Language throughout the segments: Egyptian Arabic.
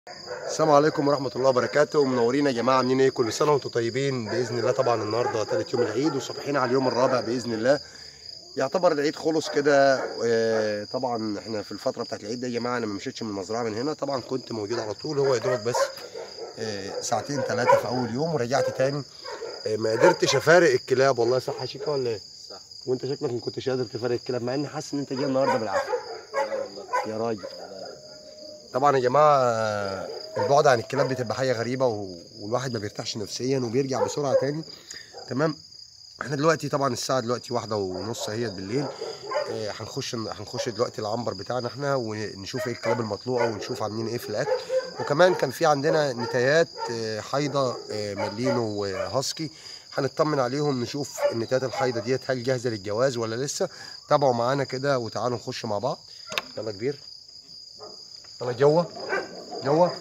السلام عليكم ورحمة الله وبركاته منورين يا جماعة عاملين ايه كل سنة وانتم طيبين بإذن الله طبعا النهاردة تالت يوم العيد وصبحين على اليوم الرابع بإذن الله يعتبر العيد خلص كده آه، طبعا احنا في الفترة بتاعت العيد ده يا جماعة انا ما مشيتش من المزرعة من هنا طبعا كنت موجود على طول هو يا دوبك بس آه، ساعتين ثلاثة في أول يوم ورجعت تاني آه، ما قدرتش أفارق الكلاب والله صح يا شيكا ولا ايه؟ صح وانت شكلك ما كنتش قادر تفارق الكلاب مع اني حاسس ان انت جاي النهارده بالعافية لا والله يا راجل طبعا يا جماعه آه، البعد عن الكلاب بتبقى حاجه غريبه و- والواحد ما بيرتاحش نفسيا وبيرجع بسرعه تاني تمام احنا دلوقتي طبعا الساعه دلوقتي واحدة ونص اهي بالليل آه، هنخش هنخش دلوقتي العنبر بتاعنا احنا ونشوف ايه الكلاب المطلوقه ونشوف عاملين ايه في الاكل وكمان كان في عندنا نتايات آه، حيضه آه، ملينو وهاسكي هنطمن عليهم نشوف النتايات الحيضه ديت هل جاهزه للجواز ولا لسه تابعوا معانا كده وتعالوا نخش مع بعض يلا كبير يلا جوه جوه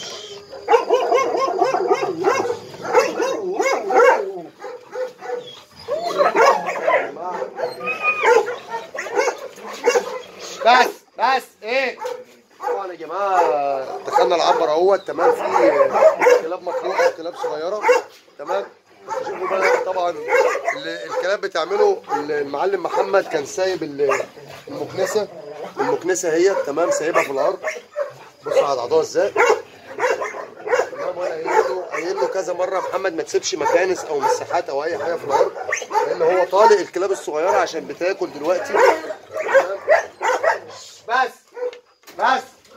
بس بس ايه طبعا يا جماعه دخلنا العنبر اهوت تمام في كلاب مخلوقه وكلاب صغيره تمام بس شوفوا بقى طبعا ال- الكلاب بتعمله المعلم محمد كان سايب ال- المكنسه المكنسه هي تمام سايبها في الارض بص على اعضائها ازاي تمام وانا قايل له قايل له كذا مره محمد ما تسيبش مكانس او مساحات او اي حاجه في الارض لان هو طالق الكلاب الصغيره عشان بتاكل دلوقتي تمام؟ بس بس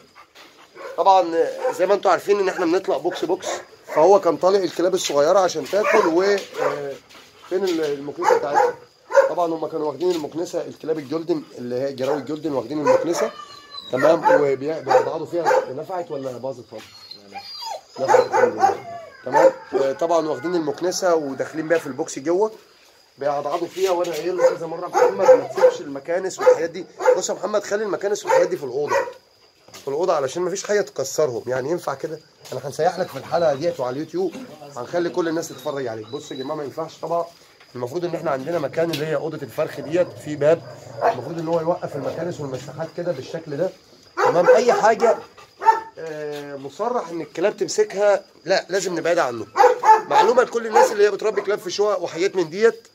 طبعا زي ما انتم عارفين ان احنا بنطلع بوكس بوكس فهو كان طالق الكلاب الصغيره عشان تاكل و آه، فين المكنسه بتاعتها طبعا هم كانوا واخدين المكنسه الكلاب الجولدن اللي هي جراوي الجولدن واخدين المكنسه تمام وبيقعدوا فيها نفعت ولا باظت خالص؟ نفعت الحمد لله تمام آه، طبعا واخدين المكنسه وداخلين بيها في البوكس جوه بيعضعضوا فيها وانا قايل له كذا مره محمد ما تسيبش المكانس والحاجات دي بص يا محمد خلي المكانس والحاجات دي في الاوضه في الاوضه علشان ما فيش حاجه تكسرهم يعني ينفع كده انا هنسيح لك في الحلقه ديت وعلى اليوتيوب هنخلي كل الناس تتفرج عليك بص يا جماعه ما ينفعش طبعا المفروض ان احنا عندنا مكان اللي هي اوضه الفرخ ديت في باب المفروض ان هو يوقف المكانس والمساحات كده بالشكل ده تمام اي حاجه آه، مصرح ان الكلاب تمسكها لا لازم نبعد عنه معلومه لكل الناس اللي هي بتربي كلاب في شقق وحاجات من ديت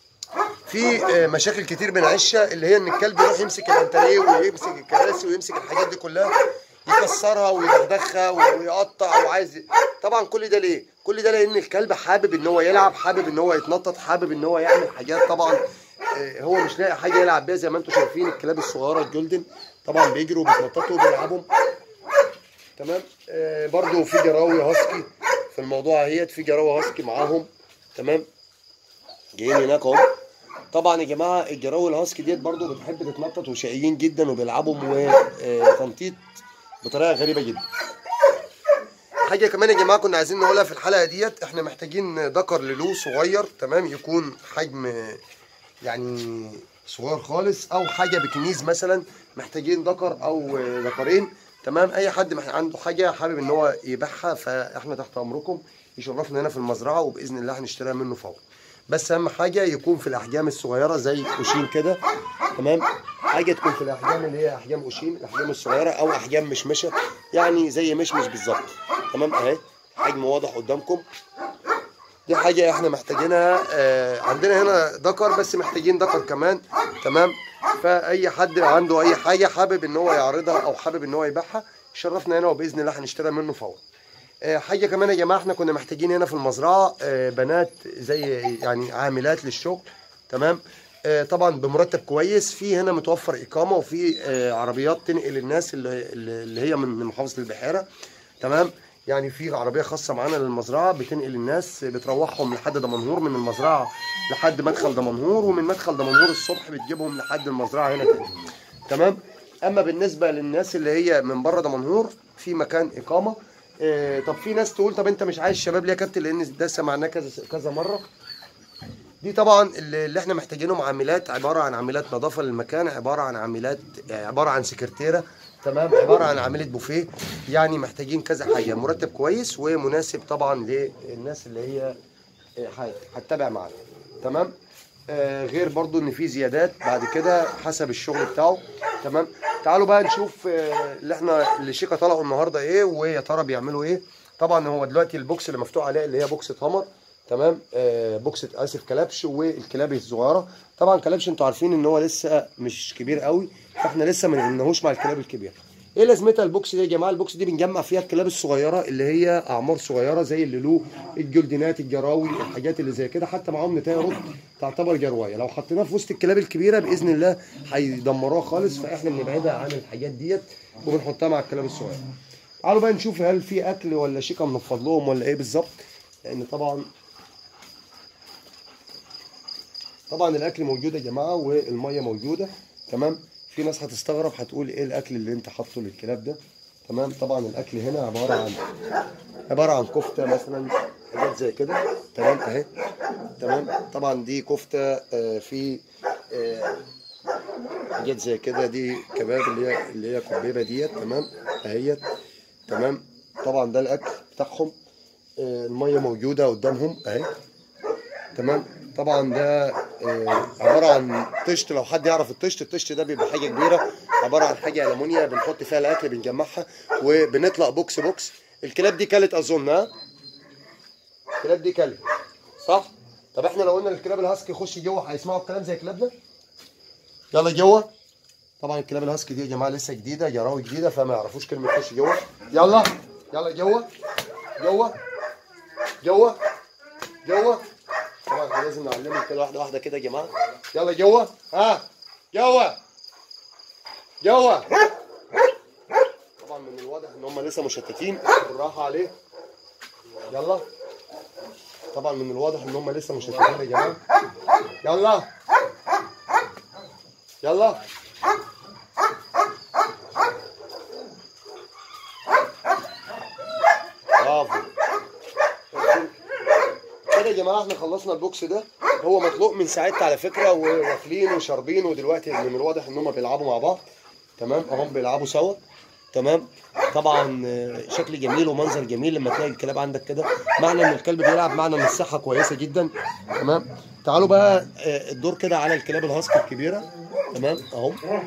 في آه، مشاكل كتير بنعيشها اللي هي ان الكلب يروح يمسك الانتريه ويمسك الكراسي ويمسك الحاجات دي كلها يكسرها ويدغدغها ويقطع وعايز طبعا كل ده ليه؟ كل ده لان الكلب حابب ان هو يلعب حابب ان هو يتنطط حابب ان هو يعمل حاجات طبعا آه، هو مش لاقي حاجه يلعب بيها زي ما انتم شايفين الكلاب الصغيره الجولدن طبعا بيجروا وبيتنططوا وبيلعبوا تمام آه برضو في جراوي هاسكي في الموضوع اهيت في جراوي هاسكي معاهم تمام جايين هناك اهو طبعا يا جماعه الجراوي الهاسكي ديت برضو بتحب تتنطط وشقيين جدا وبيلعبوا وتنطيط بطريقه غريبه جدا حاجه كمان يا جماعه كنا عايزين نقولها في الحلقه ديت احنا محتاجين ذكر للو صغير تمام يكون حجم يعني صغير خالص او حاجه بكنيز مثلا محتاجين ذكر او ذكرين تمام اي حد مح- عنده حاجه حابب ان هو يبيعها فاحنا تحت امركم يشرفنا هنا في المزرعه وباذن الله هنشتريها منه فورا بس اهم حاجه يكون في الاحجام الصغيره زي اوشين كده تمام حاجه تكون في الاحجام اللي هي احجام اوشين الاحجام الصغيره او احجام مشمشه يعني زي مشمش بالظبط تمام اهي حجم واضح قدامكم دي حاجة احنا محتاجينها آه عندنا هنا ذكر بس محتاجين ذكر كمان تمام فأي حد عنده أي حاجة حابب إن هو يعرضها أو حابب إن هو يبيعها يشرفنا هنا وبإذن الله هنشتري منه فورا. آه حاجة كمان يا جماعة احنا كنا محتاجين هنا في المزرعة آه بنات زي يعني عاملات للشغل تمام آه طبعا بمرتب كويس في هنا متوفر إقامة وفي آه عربيات تنقل الناس اللي, اللي هي من محافظة البحيرة تمام يعني في عربيه خاصه معانا للمزرعه بتنقل الناس بتروحهم لحد دمنهور من المزرعه لحد مدخل دمنهور ومن مدخل دمنهور الصبح بتجيبهم لحد المزرعه هنا تاني تمام اما بالنسبه للناس اللي هي من بره دمنهور في مكان اقامه آه طب في ناس تقول طب انت مش عايز شباب ليه يا كابتن لان ده سمعناه كذا كذا مره دي طبعا اللي اللي احنا محتاجينهم عاملات عباره عن عاملات نظافه للمكان عباره عن عاملات عباره عن سكرتيره تمام عباره عن عامله بوفيه يعني محتاجين كذا حاجه مرتب كويس ومناسب طبعا للناس اللي هي اه، هتتابع معانا تمام آه غير برضو ان في زيادات بعد كده حسب الشغل بتاعه تمام تعالوا بقى نشوف آه، اللي احنا اللي شيكا طلعوا النهارده ايه ويا ترى بيعملوا ايه طبعا هو دلوقتي البوكس اللي مفتوح عليه اللي هي بوكسة هامر تمام آه بوكسة اسف كلبش والكلاب الصغيره طبعا كلبش انتوا عارفين ان هو لسه مش كبير قوي فاحنا لسه ما نقلناهوش مع الكلاب الكبيره ايه لازمتها البوكس دي يا جماعه البوكس دي بنجمع فيها الكلاب الصغيره اللي هي اعمار صغيره زي اللولو الجلدينات الجراوي الحاجات اللي زي كده حتى معاهم نتايه رد تعتبر جروايه لو حطيناها في وسط الكلاب الكبيره باذن الله هيدمروها خالص فاحنا بنبعدها عن الحاجات ديت وبنحطها مع الكلاب الصغيره تعالوا بقى نشوف هل في اكل ولا شيكه منفض لهم ولا ايه بالظبط لان طبعا طبعا الاكل موجود يا جماعه والميه موجوده تمام في ناس هتستغرب هتقول ايه الاكل اللي انت حاطه للكلاب ده تمام طبعا الاكل هنا عباره عن عباره عن كفته مثلا حاجات زي كده تمام اهي تمام طبعا دي كفته آه، في آه، حاجات زي كده دي كباب اللي هي اللي هي كبيبه ديت تمام اهيت تمام طبعا ده الاكل بتاعهم آه، الميه موجوده قدامهم اهي تمام طبعا ده آه، عباره عن طشت لو حد يعرف الطشت الطشت ده بيبقى حاجه كبيره عباره عن حاجه المونيا بنحط فيها الاكل بنجمعها وبنطلق بوكس بوكس الكلاب دي كلت اظن ها الكلاب دي كلت صح طب احنا لو قلنا للكلاب الهاسكي يخش جوه هيسمعوا الكلام زي كلابنا يلا جوه طبعا الكلاب الهاسكي دي يا جماعه لسه جديده جراوي جديده فما يعرفوش كلمه خش جوه يلا يلا جوه جوه جوه جوه طبعا احنا لازم نعلمهم كده واحده واحده كده يا جماعه يلا جوه ها جوه جوه طبعا من الواضح ان هم لسه مشتتين بالراحه عليه يلا طبعا من الواضح ان هم لسه مشتتين يا جماعه يلا يلا برافو كده يا جماعه احنا خلصنا البوكس ده هو مطلوق من ساعتها على فكره واكلين وشاربين ودلوقتي من الواضح ان هم بيلعبوا مع بعض تمام اهم بيلعبوا سوا تمام طبعا آه، شكل جميل ومنظر جميل لما تلاقي الكلاب عندك كده معنى ان الكلب بيلعب معنى ان الصحه كويسه جدا تمام تعالوا بقى آه، الدور كده على الكلاب الهاسكي الكبيره تمام اهو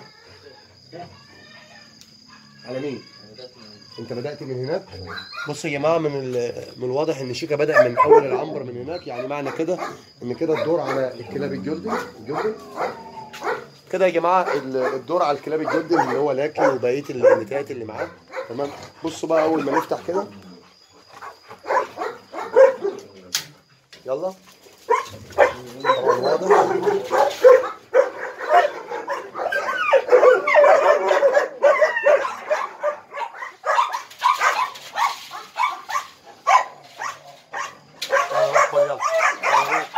على مين انت بدات من هناك بصوا يا جماعه من ال- من الواضح ان شيكا بدا من اول العنبر من هناك يعني معنى كده ان كده الدور على الكلاب الجلدي الجلدي كده يا جماعه ال- الدور على الكلاب الجلدي اللي هو لاكي وبقيه النتايات اللي معاه تمام بصوا بقى اول ما نفتح كده يلا طبعا واضح يلا، يلا.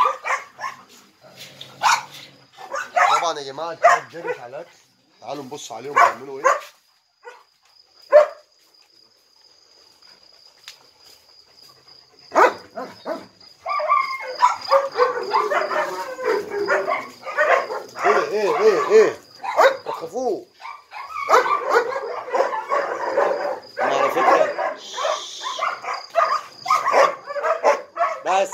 طبعا يا جماعه الكلاب جرت على الاكل تعالوا نبص عليهم بيعملوا ايه ايه ايه ايه ايه وقفوه أنا على فكره بس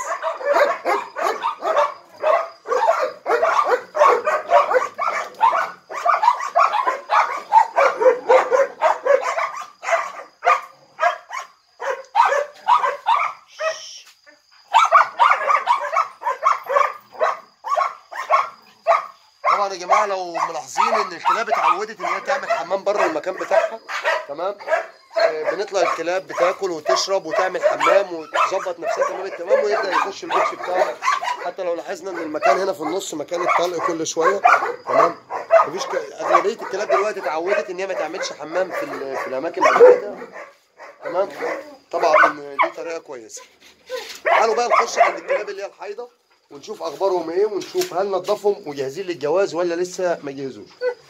طبعا يا جماعه لو ملاحظين ان الكلاب اتعودت ان هي تعمل حمام بره المكان بتاعها تمام آه، بنطلع الكلاب بتاكل وتشرب وتعمل حمام وتظبط نفسها تمام التمام ويبدا يخش البوكس بتاعه حتى لو لاحظنا ان المكان هنا في النص مكان الطلق كل شويه تمام مفيش ك... اغلبيه الكلاب دلوقتي اتعودت ان هي ما تعملش حمام في, ال... في الاماكن بتاعتها تمام طبعا دي طريقه كويسه تعالوا بقى نخش عند الكلاب اللي هي الحيضه ونشوف اخبارهم ايه ونشوف هل نضفهم وجاهزين للجواز ولا لسه ما جهزوش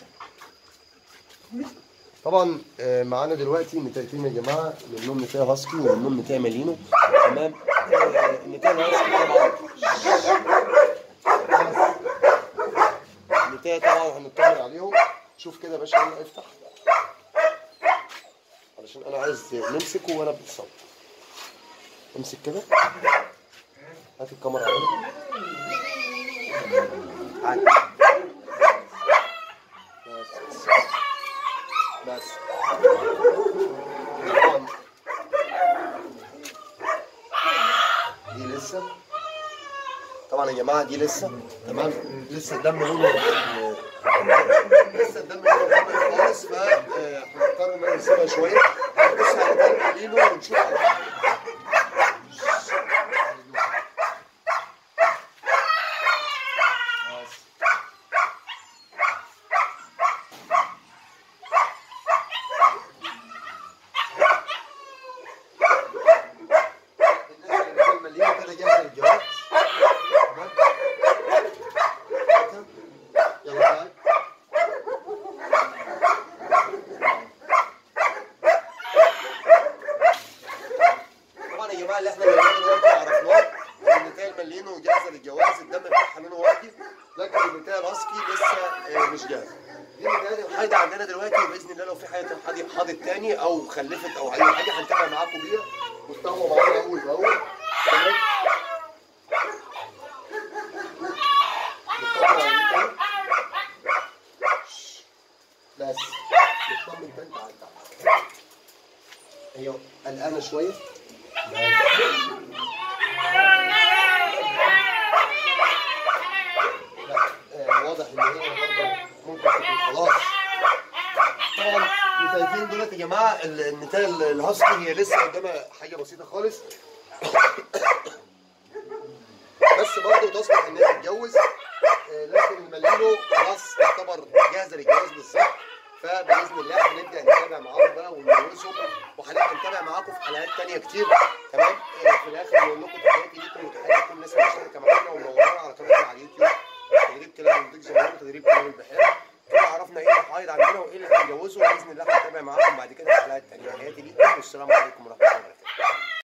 طبعا آه، معانا دلوقتي نتايتين يا جماعه منهم نتايه هاسكي ومنهم نتايه مالينو تمام آه، النتايه الهاسكي طبعا النتايه طبعا هنطمن عليهم شوف كده يا باشا يلا افتح علشان انا عايز نمسكه وانا بتصور امسك كده هات الكاميرا علينا عادي بس بس طبعا دي لسه طبعا يا جماعه دي لسه تمام لسه الدم لونه آه، لسه الدم لونه غامق خالص فهنضطر ان انا نسيبها شويه بص على الدم ليله ونشوف بس. بالنسبه للمليون كده جاهز للجواز تمام يلا تعال طبعا يا جماعه اللي احنا بنعمله دلوقتي عرفناه ان النتايه الملينو جاهزه للجواز الدم بتاعها لونه وردي لكن النتايه الهاسكي لسه آه، مش جاهزه دي النتايه الحايضه عندنا دلوقتي وباذن الله لو في حاجه حاض حاضت تاني او خلفت او اي حاجه هنتابع معاكم بيها وتتابعوا معانا اول باول تمام نتابع على دي تاني. بس نطمن تاني تعال تعال هي قلقانه شويه لا آه، واضح ان هي برضه ممكن تكون خلاص طبعا انتوا شايفين دولت يا جماعه ال- النتايه ال- الهاسكي هي لسه قدامها حاجه بسيطه خالص بس برضه تصلح ان هي تتجوز آه، لكن الملينو خلاص تعتبر جاهزه للجواز بالظبط فباذن الله هنبدا نتابع معاهم بقى ونجوزهم وهنبدا نتابع معاكم في حلقات تانيه كتير تمام آه، في الاخر نقول لكم تحياتي ليكم وتحياتي لكل الناس اللي مشتركه معانا ومنورانا على قناتنا على اليوتيوب تدريب كلام المنتج زمان وتدريب كلام البحيره كده عرفنا ايه اللي حايض عندنا وايه اللي هنجوزه باذن الله هنتابع معاكم بعد كده في حلقات تانيه تحياتي ليكم والسلام عليكم ورحمه الله